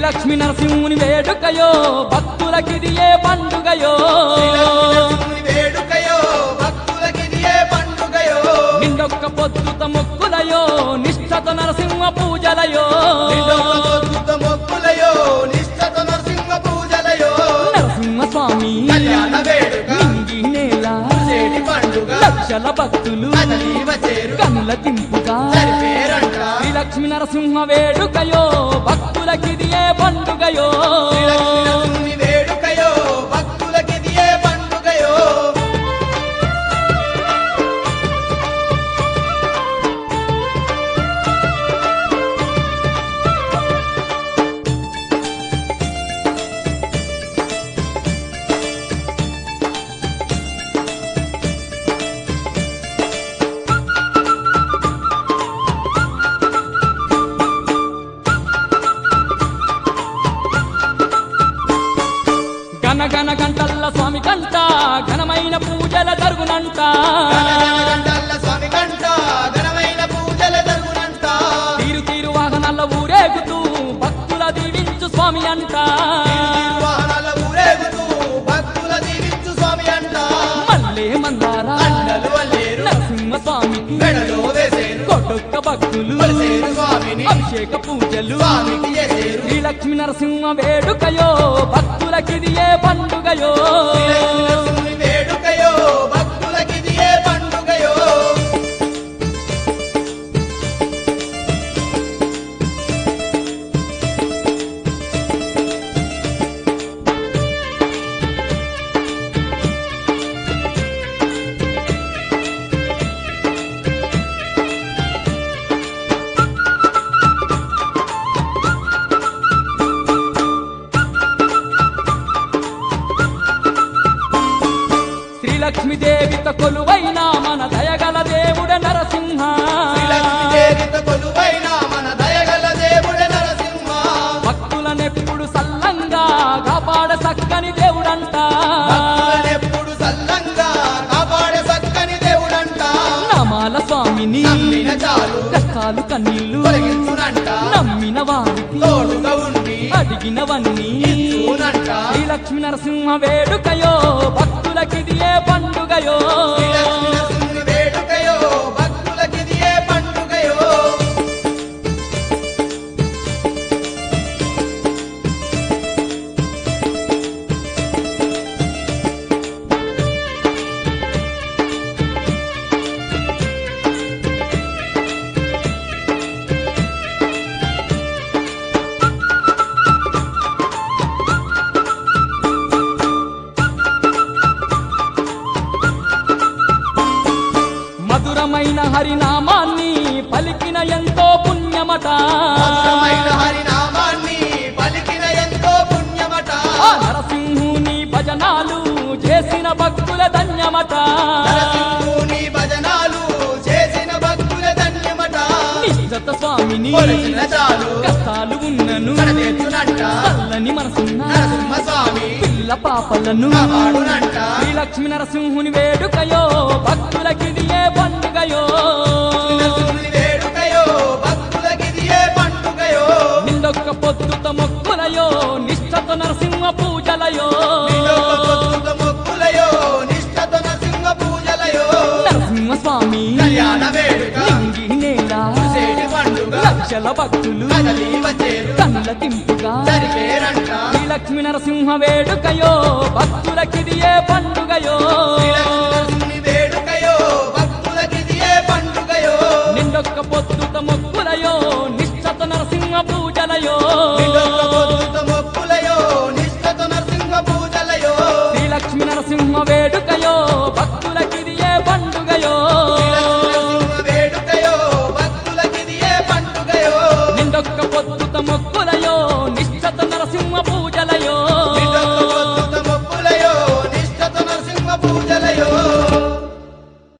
లక్ష్మీ నరసింహుని వేడుకయో భక్తులకిది ఏ పండుగయో శ్రీలక్ష్మీ వేడుకయో భక్తులకిది ఏ పండుగయో నిండొక్క పొద్దుత మొక్కులయో నిష్ఠత నరసింహ పూజలయో నిండొక పొద్దుత మొక్కులయో నిష్ఠత నరసింహ పూజలయో నరసింహ స్వామి కళ్యాణ వేడుక నింగి నేల చేటి పండుగ లక్షల భక్తులు కదలీవ చేరు కనుల తింపుగా సరిపేరంట శ్రీ లక్ష్మీ నరసింహ వేడుకయో భక్తులకిది ఏ పండుగయో శ్రీలక్ష్మీ వేడుకయో భక్తులకిది ఏ పండుగయో గన గన గంటల్ల స్వామి కంట ఘనమైన పూజల జరుగునంట గంటల్ల స్వామి కంట ఘనమైన పూజల జరుగునంట తీరు తీరు వాహనాల ఊరేగుతూ భక్తుల దీవించు స్వామి అంట వాహనాల ఊరేగుతూ భక్తుల దీవించు స్వామి అంట మల్లే మందారా అండలు వల్లేరు నరసింహ స్వామికి మెడలో వేసేరు కొడుక్క భక్తులు కొలిసేరు స్వామిని అభిషేక పూజలు స్వామికి చేసేరు శ్రీ లక్ష్మీ నరసింహ వేడుకయో భక్తులకిది ఏ పండుగయో శ్రీలక్ష్మీ వేడుకయో భక్తులకిది ఏ పండుగయో శ్రీ లక్ష్మీదేవిత కొలువైన మన దయగల దేవుడ నరసింహ శ్రీలక్ష్మీదేవిత కొలువైన మన దయగల దేవుడ నరసింహ భక్తులనెప్పుడు సల్లంగా కాపాడ సక్కని దేవుడంట భక్తులనెప్పుడు సల్లంగా కాపాడే సక్కని దేవుడంట నమాల స్వామిని నమ్మిన చాలు కష్టాలు కన్నీళ్లు తొలగించునంట నమ్మిన వారికి తోడుగా ఉండి అడిగినవన్నీ ఇచ్చునంట శ్రీ లక్ష్మీ నరసింహ వేడుకయో భక్తులకిది ఏ పండుగయో శ్రీలక్ష్మీ వేడుకయో భక్తులకిది ఏ పండుగయో మధురమైన హరినామాన్ని పలికిన ఎంతో పుణ్యమట మధురమైన హరినామాన్ని పలికిన ఎంతో పుణ్యమట ఆ నరసింహుని భజనాలు చేసిన భక్తుల ధన్యమట నరసింహుని భజనాలు చేసిన భక్తుల ధన్యమట నిజత స్వామిని కొలిచిన చాలు కష్టాలు ఉన్నను కడతెచ్చునంట చల్లని మనసున్న నరసింహ స్వామి పిల్ల పాపలను కాపాడునంట శ్రీ లక్ష్మీ నరసింహుని వేడుకయో భక్తులకిది ఏ పండుగయో నరసింహుని వేడుకయో భక్తులకిది ఏ పండుగయో నిండొక్క పొద్దుత మొక్కులయో నిష్ఠత నరసింహ పూజలయో నిండొక పొద్దుత మొక్కులయో నిష్ఠత నరసింహ పూజలయో నరసింహ స్వామి కళ్యాణ వేడుక నింగి నేల చేటి పండుగ లక్షల భక్తులు కదలి వచ్చేరు కళ్ళ తింపుగా సరిపేరంట శ్రీ లక్ష్మీ నరసింహ వేడుకయో భక్తులకిది ఏ పండుగయో శ్రీలక్ష్మీ వేడుకయో భక్తులకిది ఏ పండుగయో నిండొక్క పొద్దుత మొక్కులయో నిష్ఠత నరసింహ పూజలయో